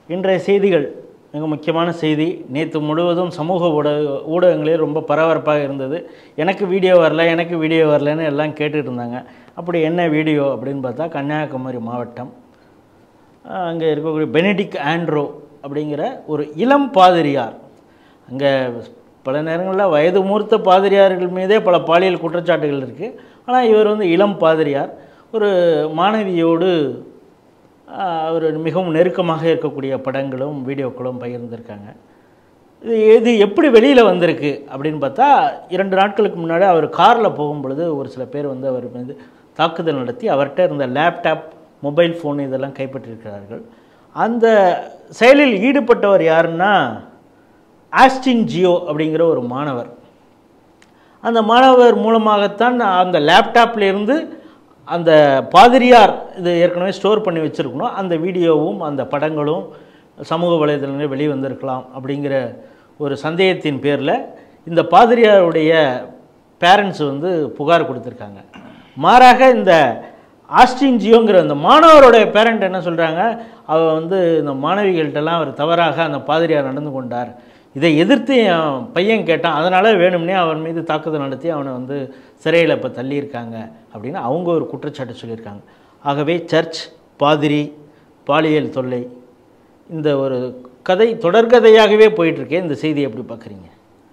இன்றைய செய்திகள் மிக முக்கியமான செய்தி நேற்று முழுவதும் சமூக ஊடக ஊடகங்களே ரொம்ப பரபரப்பாக இருந்தது எனக்கு வீடியோ வரல எனக்கு வீடியோ வரலன்னு எல்லாம் கேட்டுட்டு இருந்தாங்க அப்படி என்ன வீடியோ அப்படின்னு பார்த்தா கன்னியாகுமரி மாவட்டம் அங்கே இருக்கக்கூடிய பெனடிக் ஆண்ட்ரோ அப்படிங்கிற ஒரு இளம் பாதிரியார் அங்கே பல நேரங்களில் வயது மூர்த்த பாதிரியார்கள் மீதே பல பாலியல் குற்றச்சாட்டுகள் இருக்குது ஆனால் இவர் வந்து இளம் பாதிரியார் ஒரு மாணவியோடு ஆஹ், அவர் மிகவும் நெருக்கமாக இருக்கக்கூடிய படங்களும் வீடியோக்களும் பகிர்ந்திருக்காங்க இது இது எப்படி வெளியில் வந்திருக்கு அப்படின்னு பார்த்தா இரண்டு நாட்களுக்கு முன்னாடி அவர் காரில் போகும் பொழுது ஒரு சில பேர் வந்து அவர் மீது தாக்குதல் நடத்தி அவர்கிட்ட இருந்த லேப்டாப் மொபைல் ஃபோன் இதெல்லாம் கைப்பற்றியிருக்கிறார்கள் அந்த செயலில் ஈடுபட்டவர் யாருன்னா ஆஸ்டின் ஜியோ அப்படிங்கிற ஒரு மாணவர் அந்த மாணவர் மூலமாகத்தான் அந்த லேப்டாப்ல இருந்து அந்த பாதிரியார் இது ஏற்கனவே ஸ்டோர் பண்ணி வச்சுருக்கணும் அந்த வீடியோவும் அந்த படங்களும் சமூக வலைதளங்களில் வெளிவந்திருக்கலாம் அப்படிங்கிற ஒரு சந்தேகத்தின் பேரில் இந்த பாதிரியாருடைய பேரண்ட்ஸ் வந்து புகார் கொடுத்துருக்காங்க மாறாக இந்த ஆஸ்டின் ஜியோங்கிற அந்த மாணவருடைய பேரண்ட் என்ன சொல்கிறாங்க அவ வந்து இந்த மாணவிகள்கிட்டலாம் அவர் தவறாக அந்த பாதிரியார் நடந்து கொண்டார் இதை எதிர்த்து என் பையன் கேட்டான் அதனால் வேணும்னே அவன் மீது தாக்குதல் நடத்தி அவனை வந்து சிறையில் இப்போ தள்ளியிருக்காங்க அப்படின்னு அவங்க ஒரு குற்றச்சாட்டு சொல்லியிருக்காங்க ஆகவே சர்ச் பாதிரி பாலியல் தொல்லை இந்த ஒரு கதை தொடர்கதையாகவே போயிட்டுருக்கே இந்த செய்தி எப்படி பார்க்குறீங்க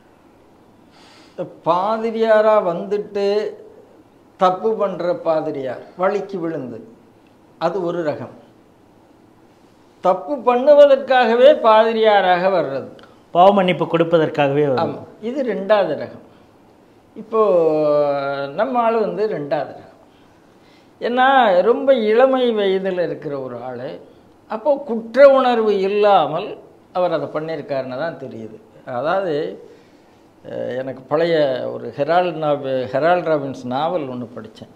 பாதிரியாரா வந்துட்டு தப்பு பண்ற பாதிரியார் வழிக்கு விழுந்து அது ஒரு ரகம் தப்பு பண்ணுவதற்காகவே பாதிரியாராக வர்றது பாவ மன்னிப்பு கொடுப்பதற்காகவே வரும் ஆமாம் இது ரெண்டாவது ரகம் இப்போ நம்ம ஆள் வந்து ரெண்டாவது ரகம் ஏன்னா ரொம்ப இளமை வயதில் இருக்கிற ஒரு ஆள் அப்போ குற்ற உணர்வு இல்லாமல் அவர் அதை பண்ணியிருக்காருன்னு தான் தெரியுது அதாவது அஹ், எனக்கு பழைய ஒரு ஹெரால்ட் நாவ ஹெரால்ட் ராபின்ஸ் நாவல் ஒன்று படித்தேன்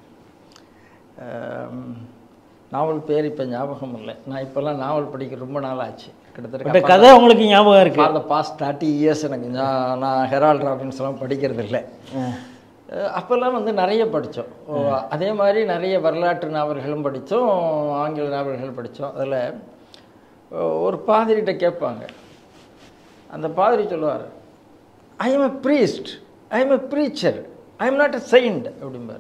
நாவல் பேர் இப்போ ஞாபகம் இல்லை நான் இப்போல்லாம் நாவல் படிக்க ரொம்ப நாள் ஆச்சு பட் கிட்டத்தட்ட கதை உங்களுக்கு ஞாபகம் இருக்கு for the past thirty years எனக்கு நான் நான் ஹெரால்ட் ராபின்ஸ்லாம் படிக்கிறது இல்லை அஹ், அப்போல்லாம் வந்து நிறைய படித்தோம் அதே மாதிரி நிறைய வரலாற்று நாவல்களும் படித்தோம் ஆங்கில நாவல்கள் படித்தோம் அதில் ஒரு பாதிரிகிட்ட கேட்பாங்க அந்த பாதிரி சொல்லுவார் I am a priest I am a preacher I am not a saint அப்படிம்பார்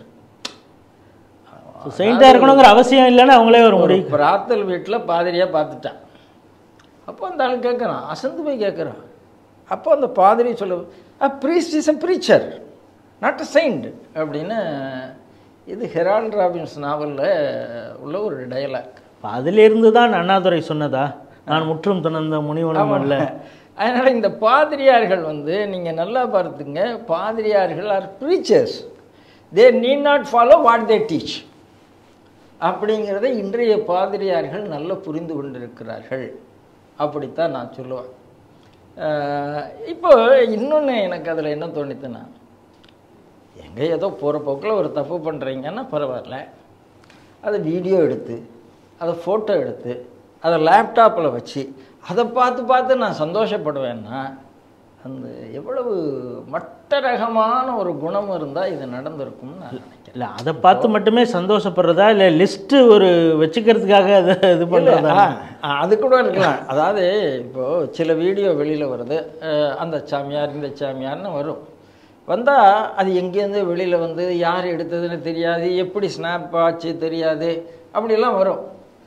செயின்ட்டாக இருக்கணுங்கிற அவசியம் இல்லைன்னு அவங்களே ஒரு ஒரு முடிவு பிரார்த்தல் வீட்டில் பாதிரியாக பார்த்துட்டான் அப்போ அந்த ஆள் கேட்குறான் அசந்து போய் கேட்குறான் அப்போ அந்த பாதிரி சொல்ல a priest is a preacher not a saint அப்படின்னு இது ஹெரால்ட் ராபின்ஸ் நாவலில் உள்ள ஒரு டயலாக் அப்ப அதிலிருந்து தான் அண்ணாதுரை சொன்னதா நான் முற்றும் துணர்ந்த முனிவனும் அல்ல அதனால் இந்த பாதிரியார்கள் வந்து நீங்கள் நல்லா பார்த்துங்க பாதிரியார்கள் are preachers they need not follow what they teach அப்படிங்கிறத இன்றைய பாதிரியார்கள் நல்லா புரிந்து கொண்டிருக்கிறார்கள் அப்படித்தான் நான் சொல்லுவேன் அஹ் இப்போ இன்னொன்று எனக்கு அதில் என்ன தோணித்துன்னா எங்கே ஏதோ போகிற போக்கில் ஒரு தப்பு பண்ணுறீங்கன்னா பரவாயில்ல அதை வீடியோ எடுத்து அதை ஃபோட்டோ எடுத்து அதை லேப்டாப்பில் வச்சு அதை பார்த்து பார்த்து நான் சந்தோஷப்படுவேன்னா அந்த எவ்வளவு மட்ட ரகமான ஒரு குணம் இருந்தால் இது நடந்திருக்கும்னு நான் நினைக்கிறேன் இல்லை அதை பார்த்து மட்டுமே சந்தோஷப்படுறதா இல்லை லிஸ்ட்டு ஒரு வச்சுக்கிறதுக்காக அதை இது பண்ணுறதா ஆ, ஆ, அது கூட இருக்கலாம் அதாவது இப்போது சில வீடியோ வெளியில் வருது அஹ், அந்த சாமியார் இந்த சாமியார்னு வரும் வந்தால் அது எங்கேருந்து வெளியில் வந்து யார் எடுத்ததுன்னு தெரியாது எப்படி ஸ்னாப் ஆச்சு தெரியாது அப்படிலாம் வரும்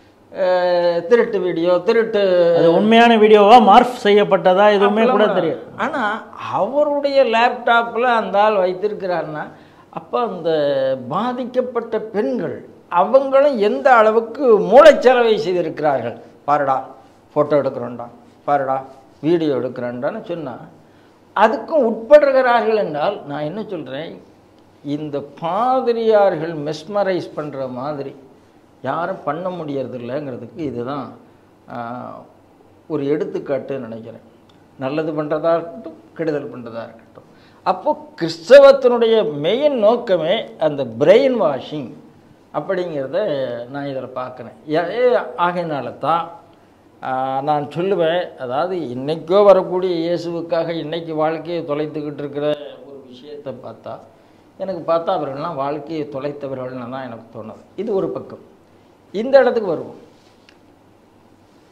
அஹ், திருட்டு வீடியோ திருட்டு அது உண்மையான வீடியோவா மார்ஃப் செய்யப்பட்டதா எதுவுமே கூட தெரியும் ஆனால் அவருடைய லேப்டாப்பில் அந்த ஆள் வைத்திருக்கிறாருன்னா அப்போ அந்த பாதிக்கப்பட்ட பெண்கள் அவங்களும் எந்த அளவுக்கு மூளைச்சலவை செய்திருக்கிறார்கள் பாருடா ஃபோட்டோ எடுக்கிறோண்டா பாருடா வீடியோ எடுக்கிறோண்டான்னு சொன்னால் அதுக்கும் உட்படுகிறார்கள் என்றால் நான் என்ன சொல்கிறேன் இந்த பாதிரியார்கள் மெஸ்மரைஸ் பண்ணுற மாதிரி யாரும் பண்ண முடியறதில்லைங்கிறதுக்கு இதுதான் ஆஹ், ஒரு எடுத்துக்காட்டு நினைக்கிறேன் நல்லது பண்ணுறதா இருக்கட்டும் கெடுதல் பண்ணுறதா இருக்கட்டும் அப்போ கிறிஸ்தவத்தினுடைய மெயின் நோக்கமே அந்த பிரெயின் வாஷிங் அப்படிங்கிறத நான் இதில் பார்க்குறேன் ஆகையினால தான் ஆஹ், நான் சொல்லுவேன் அதாவது இன்னைக்கோ வரக்கூடிய இயேசுவுக்காக இன்னைக்கு வாழ்க்கையை தொலைத்துக்கிட்டு இருக்கிற ஒரு விஷயத்தை பார்த்தா எனக்கு பார்த்தா அவர்கள்லாம் வாழ்க்கையை தொலைத்தவர்கள்னு தான் எனக்கு தோணுது இது ஒரு பக்கம் இந்த இடத்துக்கு வருவோம்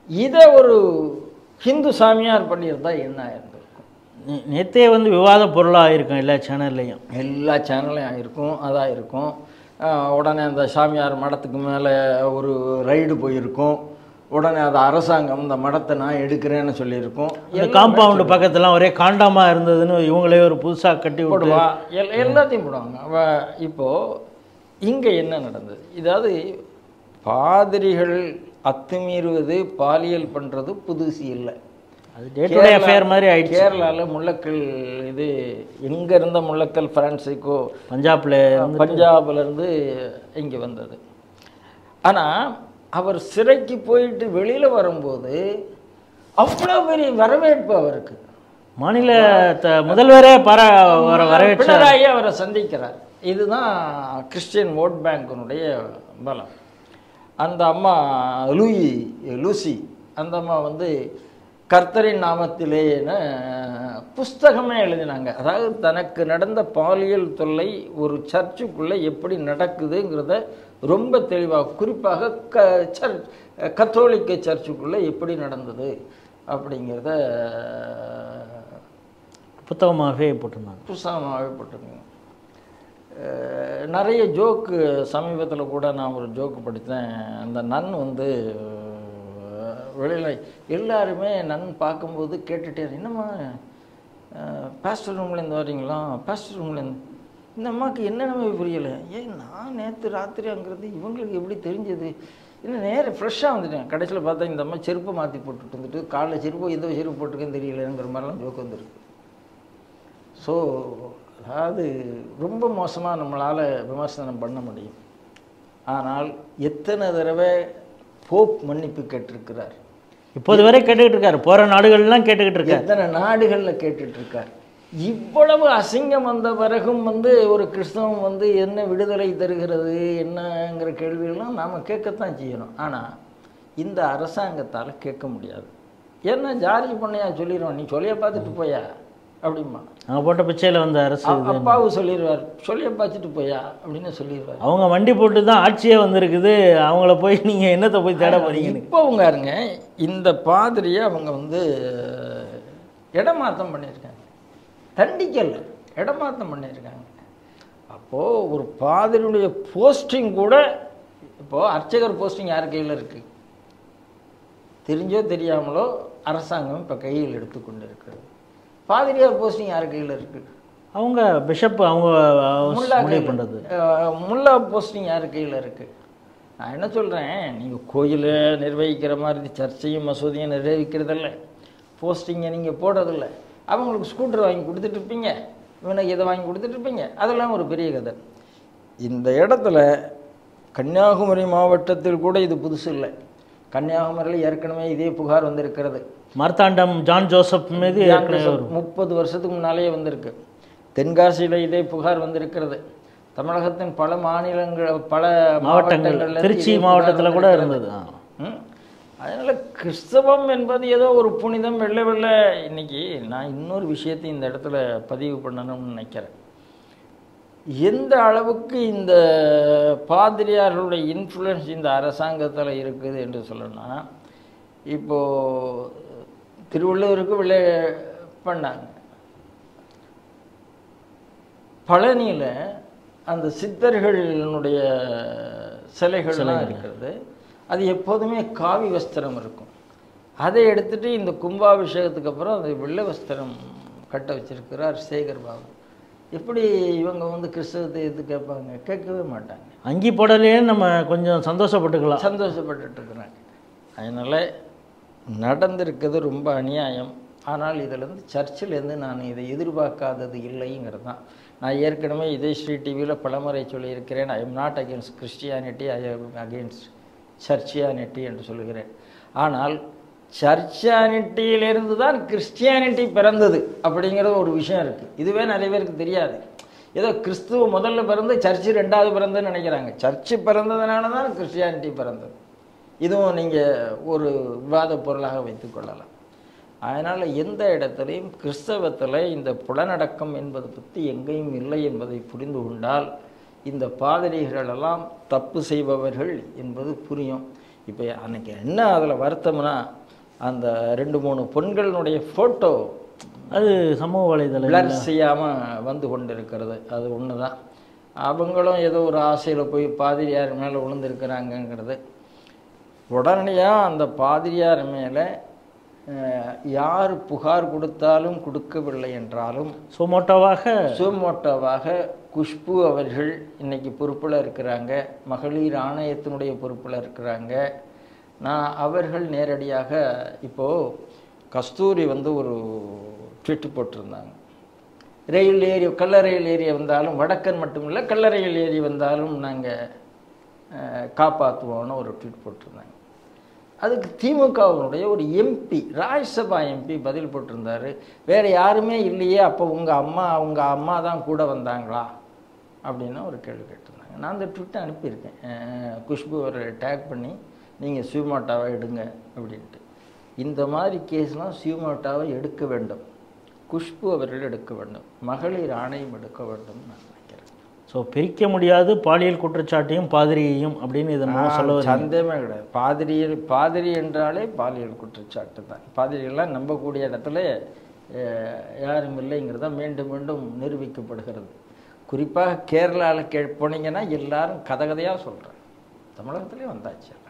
இதை ஒரு ஹிந்து சாமியார் பண்ணியிருந்தா என்ன இருந்திருக்கும் நே- நேத்தே வந்து விவாத பொருளாக இருக்கும் எல்லா சேனல்லையும் எல்லா சேனல்லையும் இருக்கும் அதான் இருக்கும் அஹ் உடனே அந்த சாமியார் மடத்துக்கு மேலே ஒரு ரைடு போயிருக்கும் உடனே அது அரசாங்கம் இந்த மடத்தை நான் எடுக்கிறேன்னு சொல்லியிருக்கும் இந்த காம்பவுண்டு பக்கத்துலாம் ஒரே காண்டாமா இருந்ததுன்னு இவங்களே ஒரு புதுசாக கட்டி விட்டு போடுவா எல் எல்லாத்தையும் போடுவாங்க அவ இப்போ இங்கே என்ன நடந்தது இதாவது பாதிரிகள் அத்துமீறுவது பாலியல் பண்ணுறது புதுசு இல்லை அது டே டு டே அஃபேர் மாதிரி ஆயிடுச்சு கேரளாவில் முள்ளக்கல் இது எங்கே இருந்த முள்ளக்கல் பிரான்சிக்கோ பஞ்சாப்ல பஞ்சாப்ல இருந்து இங்கே வந்தது ஆனால் அவர் சிறைக்கு போயிட்டு வெளியில் வரும்போது அவ்வளோ பெரிய வரவேற்பு அவருக்கு மாநில த- முதல்வரே பர வர வரவேற்ற பினராயி அவரை சந்திக்கிறார் இதுதான் கிறிஸ்டியன் ஓட் பேங்கினுடைய பலம் அந்த அம்மா லூயி லூசி அந்த அம்மா வந்து கர்த்தரின் நாமத்திலேன்னு புஸ்தகமே எழுதினாங்க அதாவது தனக்கு நடந்த பாலியல் தொல்லை ஒரு சர்ச்சுக்குள்ளே எப்படி நடக்குதுங்கிறத ரொம்ப தெளிவாக குறிப்பாக க சர்ச் கத்தோலிக்க சர்ச்சுக்குள்ளே எப்படி நடந்தது அப்படிங்கிறத புத்தகமாகவே போட்டிருந்தாங்க புஸ்தகமாகவே போட்டிருக்கீங்க அஹ் நிறைய ஜோக்கு சமீபத்தில் கூட நான் ஒரு ஜோக்கு படித்தேன் அந்த நன் வந்து வெளியில் எல்லாருமே நன் பார்க்கும்போது கேட்டுட்டே இரு- என்னம்மா பாஸ்டர் ரூம்லேருந்து வரீங்களா பாஸ்டர் ரூம்லேருந்து இந்த அம்மாவுக்கு என்னென்னமே புரியலை ஏன் நான் நேற்று ராத்திரி அங்கிறது இவங்களுக்கு எப்படி தெரிஞ்சது இன்னும் நேரம் ஃப்ரெஷ்ஷாக வந்துட்டேன் கடைசியில் பார்த்தா இந்த அம்மா செருப்பை மாற்றி போட்டுட்டு வந்துட்டு காலைல செருப்பு எந்த செருப்பு போட்டிருக்கேன்னு தெரியலங்கிற மாதிரிலாம் ஜோக்கு வந்துருக்கு ஸோ அதாவது ரொம்ப மோசமாக நம்மளால் விமர்சனம் பண்ண முடியும் ஆனால் எத்தனை தடவை போப் மன்னிப்பு கேட்டிருக்கிறார் இப்போது வரை கேட்டுக்கிட்டு இருக்காரு போற நாடுகள்லாம் கேட்டுக்கிட்டு இருக்காரு எத்தனை நாடுகளில் கேட்டுட்டு இருக்கார் இவ்வளவு அசிங்கம் வந்த பிறகும் வந்து ஒரு கிறிஸ்தவம் வந்து என்ன விடுதலை தருகிறது என்னங்கிற கேள்வியெல்லாம் நாம் கேட்கத்தான் செய்யணும் ஆனால் இந்த அரசாங்கத்தால் கேட்க முடியாது ஏன்னா ஜார்ஜ் பண்ணையா சொல்லிடுவோம் நீ சொல்லிய பார்த்துட்டு போயா அப்படிமா அவங்க போட்ட பிச்சையில் வந்த அரசு அ- இது. அப்பாவும் சொல்லிடுவார் சொல்லிய பார்த்துட்டு போயா அப்படின்னு சொல்லிடுவார் அவங்க வண்டி போட்டு தான் ஆட்சியே வந்திருக்குது அவங்கள போய் நீங்க என்னத்தை போய் தேட போறீங்கன்னு இப்போ அவங்க இருங்க இந்த பாதிரியை அவங்க வந்து இடமாற்றம் பண்ணியிருக்காங்க தண்டிக்கல இடமாற்றம் பண்ணியிருக்காங்க அப்போது ஒரு பாதிரியுடைய போஸ்டிங் கூட இப்போது அர்ச்சகர் போஸ்டிங் யார் கையில் இருக்குது தெரிஞ்சோ தெரியாமலோ அரசாங்கம் இப்போ கையில் எடுத்துக்கொண்டு இருக்கிறது பாதிரியார் போஸ்டிங் யார் கையில் இருக்குது அவங்க பிஷப் அவங்க முல்லா முடிவு கையில- பண்றது அஹ், முல்லா போஸ்டிங் யார் கையில் இருக்கு நான் என்ன சொல்கிறேன் நீங்கள் கோயிலை நிர்வகிக்கிற மாதிரி சர்ச்சையும் மசூதியும் நிர்வகிக்கிறதில்ல போஸ்டிங்கை நீங்கள் போடுறதில்ல அவங்களுக்கு ஸ்கூட்டர் வாங்கி கொடுத்துட்டு இருப்பீங்க இவனுக்கு இதை வாங்கி கொடுத்துட்டு இருப்பீங்க அதெல்லாம் ஒரு பெரிய கதை இந்த இடத்துல கன்னியாகுமரி மாவட்டத்தில் கூட இது புதுசு இல்லை கன்னியாகுமரியில் ஏற்கனவே இதே புகார் வந்திருக்கிறது மார்த்தாண்டம் ஜான் ஜோசப் மீது ஏற்கனவே ஒரு முப்பது வருஷத்துக்கு முன்னாலேயே வந்திருக்கு தென்காசியில் இதே புகார் வந்திருக்கிறது தமிழகத்தின் பல மாநிலங்கள் பல மாவட்டங்கள் மாவட்டங்கள்ல இருந்து திருச்சி இதே புகார் மாவட்டத்தில் கூட வந்திருக்கிறது. இருந்தது ஆ. ம். அதனால கிறிஸ்தவம் என்பது ஏதோ ஒரு புனிதம் வெள்ளை வெள்ளை இன்னைக்கு நான் இன்னொரு விஷயத்தை இந்த இடத்துல பதிவு பண்ணணும்னு நினைக்கிறேன் எந்த அளவுக்கு இந்த பாதிரியார்களுடைய இன்ஃப்ளூயன்ஸ் இந்த அரசாங்கத்தில் இருக்குது என்று சொல்லணும்னா இப்போ திருவள்ளுவருக்கு விளை பண்ணாங்க பழனியில் அந்த சித்தர்களுடைய சிலைகள்லாம் இருக்கிறது அது எப்போதுமே காவி வஸ்திரம் இருக்கும் அதை எடுத்துட்டு இந்த கும்பாபிஷேகத்துக்கு அப்புறம் அது வெள்ளை வஸ்திரம் கட்ட வச்சிருக்கிறார் சேகர் பாபு எப்படி இவங்க வந்து கிறிஸ்தவத்தை எது கேட்பாங்க கேட்கவே மாட்டாங்க அங்கி போடலையே நம்ம கொஞ்சம் சந்தோஷப்பட்டுக்கலாம் சந்தோஷப்பட்டுட்டு இருக்கிறாங்க அதனால் நடந்திருக்கிறது ரொம்ப அநியாயம் ஆனால் இதிலேருந்து சர்ச்சிலேருந்து நான் இதை எதிர்பார்க்காதது இல்லைங்கிறது தான் நான் ஏற்கனவே இதே ஸ்ரீ டிவியில் பலமுறை சொல்லியிருக்கிறேன் I am not against Christianity I am against churchianity என்று சொல்லுகிறேன் ஆனால் சர்ச்சியானிட்டியிலிருந்து தான் கிறிஸ்டியானிட்டி பிறந்தது அப்படிங்கிறது ஒரு விஷயம் இருக்குது இதுவே நிறைய பேருக்கு தெரியாது ஏதோ கிறிஸ்துவ முதல்ல பிறந்து சர்ச்சு ரெண்டாவது பிறந்ததுன்னு நினைக்கிறாங்க சர்ச்சு பிறந்ததுனால தான் கிறிஸ்டியானிட்டி பிறந்தது இதுவும் நீங்கள் ஒரு விவாத பொருளாக வைத்துக்கொள்ளலாம் அதனால் எந்த இடத்துலையும் கிறிஸ்தவத்தில் இந்த புலனடக்கம் என்பது பற்றி எங்கேயும் இல்லை என்பதை புரிந்து கொண்டால் இந்த பாதிரிகளெல்லாம் தப்பு செய்பவர்கள் என்பது புரியும் இப்போ அன்னைக்கு என்ன அதில் வருத்தம்னா அந்த ரெண்டு மூணு பெண்களினுடைய ஃபோட்டோ அது சமூக வலைதளம் பிளர் செய்யாமல் வந்து கொண்டு இருக்கிறது அது ஒன்று தான் அவங்களும் ஏதோ ஒரு ஆசையில் போய் பாதிரியார் மேலே விழுந்திருக்கிறாங்கங்கிறது உடனடியாக அந்த பாதிரியார் மேலே அஹ், யார் புகார் கொடுத்தாலும் கொடுக்கவில்லை என்றாலும் சுமோட்டோவாக சுமோட்டோவாக குஷ்பு அவர்கள் இன்னைக்கு பொறுப்பில் இருக்கிறாங்க மகளிர் ஆணையத்தினுடைய பொறுப்பில் இருக்கிறாங்க நான் அவர்கள் நேரடியாக இப்போது கஸ்தூரி வந்து ஒரு ட்விட் போட்டிருந்தாங்க ரயில் ஏரி கள்ள ரயில் ஏரி வந்தாலும் வடக்கன் மட்டும் இல்லை கள்ள ரயில் ஏரி வந்தாலும் நாங்கள் காப்பாற்றுவோம்னு ஒரு ட்வீட் போட்டிருந்தாங்க அதுக்கு திமுகவினுடைய ஒரு எம்பி ராஜ்யசபா எம்பி பதில் போட்டிருந்தாரு வேற யாருமே இல்லையே அப்போ உங்கள் அம்மா உங்க அம்மா தான் கூட வந்தாங்களா அப்படின்னு ஒரு கேள்வி கேட்டிருந்தாங்க நான் அந்த ட்விட்டை அனுப்பியிருக்கேன் அஹ் குஷ்பு அவரை டேக் பண்ணி நீங்கள் சிவமாட்டாவை எடுங்க அப்படின்ட்டு இந்த மாதிரி கேஸ்லாம் சிவமாட்டாவை எடுக்க வேண்டும் குஷ்பு அவர்கள் எடுக்க வேண்டும் மகளிர் ஆணையம் எடுக்க வேண்டும் நான் நினைக்கிறேன் ஸோ பிரிக்க முடியாது பாலியல் குற்றச்சாட்டையும் பாதிரியையும் அப்படின்னு இதன் மூலம் சொல்ல வரீங்க. சந்தேகமே கிடையாது பாதிரியில் பாதிரி என்றாலே பாலியல் குற்றச்சாட்டு தான் பாதிரியெல்லாம் நம்பக்கூடிய இடத்துல அஹ், யாரும் இல்லைங்கிறத மீண்டும் மீண்டும் நிரூபிக்கப்படுகிறது குறிப்பாக கேரளாவில் கே போனீங்கன்னா எல்லாரும் கதை கதையாக சொல்கிறேன் தமிழகத்துலேயும் வந்தாச்சு